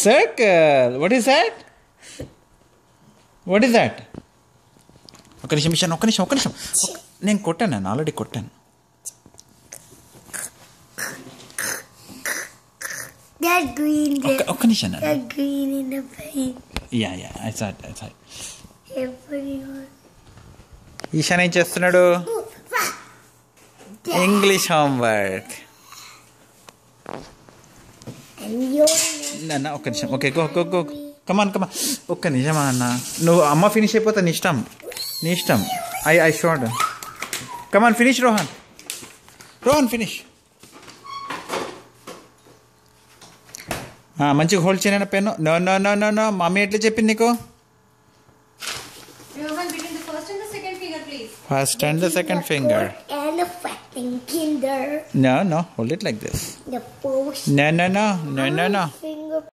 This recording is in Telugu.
Circle what is that what is that ఒక నిమిషం మిషన్ ఒక్క నిమిషం ఒక్క నిమిషం ఒక్క- నేను కొట్టాను నేను ఆల్రెడీ కొట్టాను That green ఒక్క there. ఒక్క నిమిషం That green in the paint. Yeah yeah I sat I sat Everyone. Ishan ఏం చేస్తున్నాడు Move. Rah. English homework And your name. నాన్న ఒక్క నిమిషం okay go go go come on come on ఒక్క నిజమా అన్న నువ్వు అమ్మ ఫినిష్ అయిపోతే నీ ఇష్టం నీ ఇష్టం I I showed come on finish Rohan Rohan finish మంచిగా హోల్డ్ చేయన pen no no no no no mummy ఎట్లా చెప్పింది నీకు Rohan, between the first and the second finger, please. First and the second finger And the fucking kinder. No no hold it like this The post. No no no no no no Finger